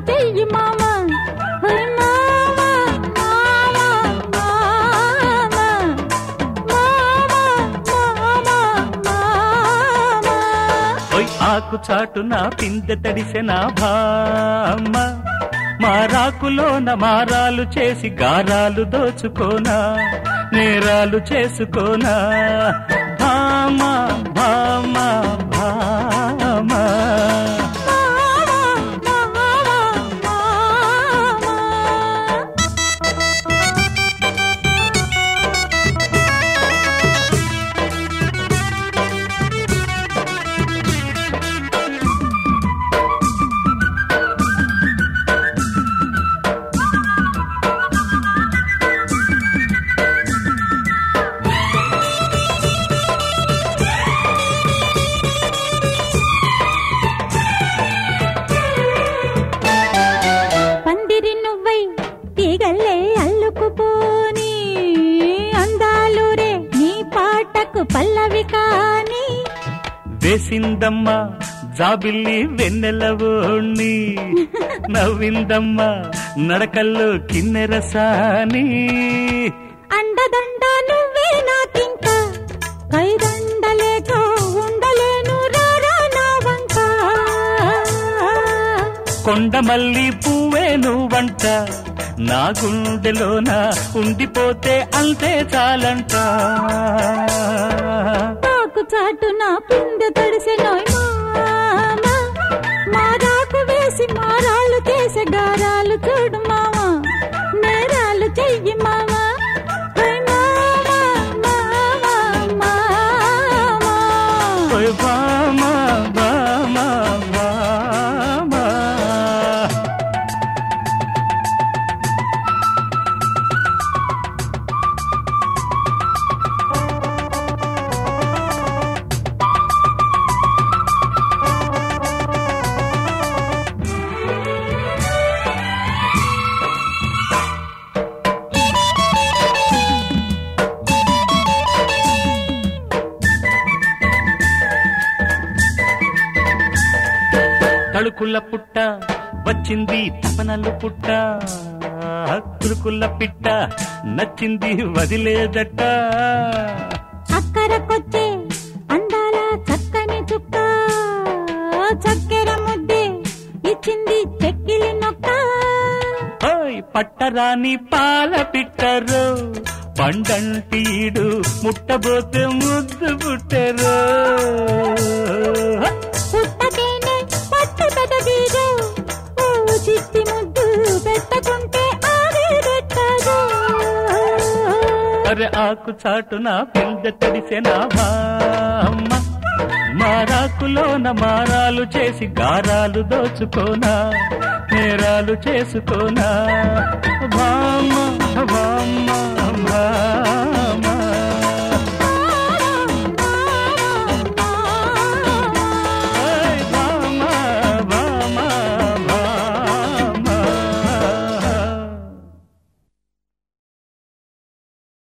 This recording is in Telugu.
చెయ్యి మామ హోయ్ మామ మామ మామ మామ మామ ఓయ్ ఆకు చాటున పిందె తడిసెన భామ మారాకులోన మారాలు చేసి గారాలు దోచుకోనా నేరాలు చేసుకోనా భామ భామ భామ పందిరి నువ్వై తీగల్లే అల్లుకుపోని అందాలురే నీ పాటకు పల్లవి కాని వేసిందమ్మ జాబిల్లి వెన్నెలవోణ్ణి నవ్విందమ్మ నడకల్లో కిన్నెరసాని అండదండ నువ్వే నాకింకా కైదండలేక ఉండలేను రారా నా వంక కొండమల్లి పువ్వే నువ్వంట నా గుండెలోన ఉండిపోతే అంతే చాలంట నాకు చాటు నా పిందె తడిసెనోయ్ మామ మారాకు వేసి మారాళ్ళు చేసే గారాలు చూడు మామ నేరాలు చెయ్యి మామ ఓయ్ మామ, మామ, మామ. ఓయ్ బామ, బామ, బామ. తళుకుల పుట్ట వచ్చింది తపనలు పుట్ట కులుకుల పిట్ట నచ్చింది వదిలేదట అక్కరకొచ్చే అందాల చక్కని చుక్క చక్కెర ముద్దే ఇచ్చింది చెక్కిలి నొక్క ఓయ్ పట్టరాని పాల పిట్టరు పండంటీడు ముట్టబోతే ముద్దు పుట్టరు పుట్టకేనే పట్టు పెదవీరు ఓ చిట్టి ముద్దు పెట్టకుంటే ఆవిడెట్టదు అరే ఆకు చాటున పిందె తడిసెన భామ మారాకులోన మారాలు చేసి గారాలు దోచుకోనా నేరాలు చేసుకోనా భామ భామ భామ